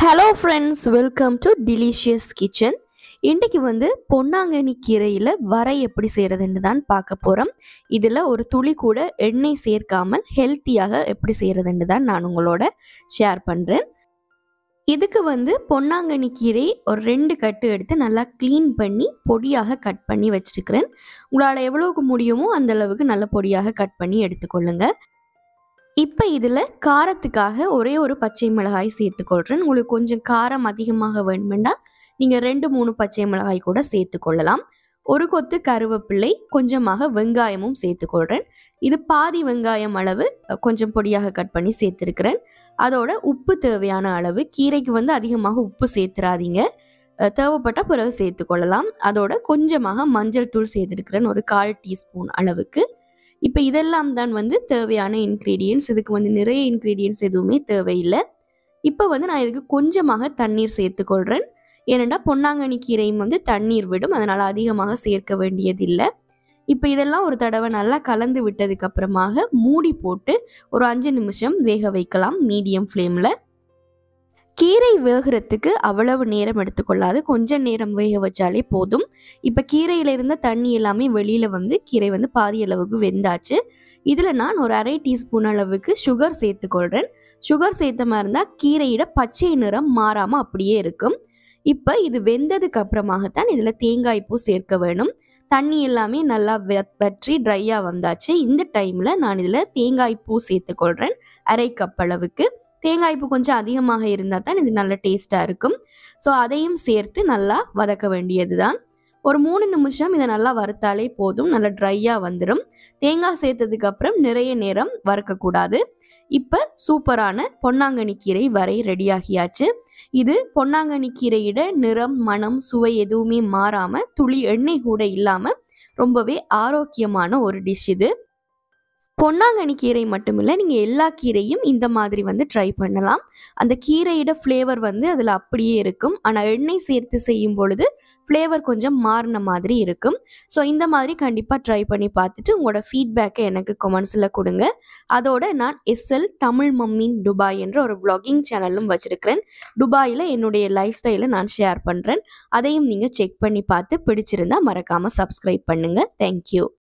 hello friends welcome to delicious kitchen இன்றைக்கி வந்து பொன்னாங்கண்ணி கீரையில் வரை எப்படி செய்கிறதுன்னு தான் பார்க்க போகிறோம் இதில் ஒரு துளி கூட எண்ணெய் சேர்க்காமல் ஹெல்த்தியாக எப்படி செய்கிறதுன்னு தான் நான் உங்களோட ஷேர் பண்ணுறேன் இதுக்கு வந்து பொன்னாங்கண்ணி கீரை ஒரு ரெண்டு கட்டு எடுத்து நல்லா க்ளீன் பண்ணி பொடியாக கட் பண்ணி வச்சுருக்கிறேன் உங்களால் எவ்வளோக்கு முடியுமோ அந்த அளவுக்கு நல்ல பொடியாக கட் பண்ணி எடுத்துக்கொள்ளுங்க இப்போ இதில் காரத்துக்காக ஒரே ஒரு பச்சை மிளகாய் சேர்த்துக்கொள்கிறேன் உங்களுக்கு கொஞ்சம் காரம் அதிகமாக வேணுமெண்டா நீங்கள் ரெண்டு மூணு பச்சை மிளகாய் கூட சேர்த்துக்கொள்ளலாம் ஒரு கொத்து கருவேப்பிள்ளை கொஞ்சமாக வெங்காயமும் சேர்த்துக்கொள்கிறேன் இது பாதி வெங்காயம் அளவு அஹ், கொஞ்சம் பொடியாக கட் பண்ணி சேர்த்துருக்கிறேன் அதோட உப்பு தேவையான அளவு கீரைக்கு வந்து அதிகமாக உப்பு சேர்த்துறாதீங்க அஹ், தேவைப்பட்ட பிறகு சேர்த்துக்கொள்ளலாம் அதோட கொஞ்சமாக மஞ்சள் தூள் சேர்த்துருக்கிறேன் ஒரு கால் டீஸ்பூன் அளவுக்கு இப்போ இதெல்லாம் தான் வந்து தேவையான இன்க்ரீடியன்ஸ் இதுக்கு வந்து நிறைய இன்க்ரீடியன்ஸ் எதுவுமே தேவையில்லை இப்போ வந்து நான் இதுக்கு கொஞ்சமாக தண்ணீர் சேர்த்துக்கொள்கிறேன் ஏனெண்டா பொன்னாங்கண்ணி கீரையும் வந்து தண்ணீர் விடும் அதனால் அதிகமாக சேர்க்க வேண்டியதில்லை இப்போ இதெல்லாம் ஒரு தடவை நல்லா கலந்து விட்டதுக்கு அப்புறமாக மூடி போட்டு ஒரு அஞ்சு நிமிஷம் வேக வைக்கலாம் மீடியம் ஃப்ளேமில் கீரை வேகிறதுக்கு அவ்வளவு நேரம் எடுத்துக்கொள்ளாது கொஞ்சம் நேரம் வேக வச்சாலே போதும் இப்போ கீரையில இருந்த தண்ணி எல்லாமே வெளியில வந்து கீரை வந்து பாதி அளவுக்கு வெந்தாச்சு இதில் நான் ஒரு அரை டீஸ்பூன் அளவுக்கு சுகர் சேர்த்துக்கொள்கிறேன் சுகர் சேர்த்த மாதிரி இருந்தால் கீரையிட பச்சை நிறம் மாறாமல் அப்படியே இருக்கும் இப்போ இது வெந்ததுக்கு அப்புறமாகத்தான் இதில் தேங்காய் பூ சேர்க்க வேணும் தண்ணி எல்லாமே நல்லா வெ- வற்றி ட்ரையாக வந்தாச்சு இந்த டைமில் நான் இதில் தேங்காய் பூ சேர்த்துக்கொள்கிறேன் அரை கப் அளவுக்கு தேங்காய் பூ கொஞ்சம் அதிகமாக இருந்தால் தான் இது நல்ல டேஸ்ட்டாக இருக்கும் ஸோ அதையும் சேர்த்து நல்லா வதக்க வேண்டியது தான் ஒரு மூணு நிமிஷம் இதை நல்லா வறுத்தாலே போதும் நல்லா ட்ரையாக வந்துடும் தேங்காய் சேர்த்ததுக்கு அப்புறம் நிறைய நேரம் வறுக்கக்கூடாது இப்போ சூப்பரான பொன்னாங்கண்ணி கீரை வரை ரெடியாகியாச்சு இது பொன்னாங்கண்ணி கீரையிட நிறம் மனம் சுவை எதுவுமே மாறாமல் துளி எண்ணெய் கூட இல்லாமல் ரொம்பவே ஆரோக்கியமான ஒரு டிஷ் இது பொன்னாங்கண்ணி கீரை மட்டுமில்லை நீங்கள் எல்லா கீரையும் இந்த மாதிரி வந்து ட்ரை பண்ணலாம் அந்த கீரையோட ஃப்ளேவர் வந்து அதில் அப்படியே இருக்கும் ஆனால் எண்ணெய் சேர்த்து செய்யும் பொழுது ஃப்ளேவர் கொஞ்சம் மாறின மாதிரி இருக்கும் ஸோ இந்த மாதிரி கண்டிப்பாக ட்ரை பண்ணி பார்த்துட்டு உங்களோட ஃபீட்பேக்கை எனக்கு கொமெண்ட்ஸில் கொடுங்க அதோட நான் எஸ்எல் தமிழ் மம்மின் துபாய் என்ற ஒரு vlogging சேனலும் வச்சுருக்கிறேன் துபாயில் என்னுடைய லைஃப் ஸ்டைலை நான் ஷேர் பண்ணுறேன் அதையும் நீங்கள் செக் பண்ணி பார்த்து பிடிச்சிருந்தா மறக்காமல் சப்ஸ்கிரைப் பண்ணுங்கள் தேங்க்யூ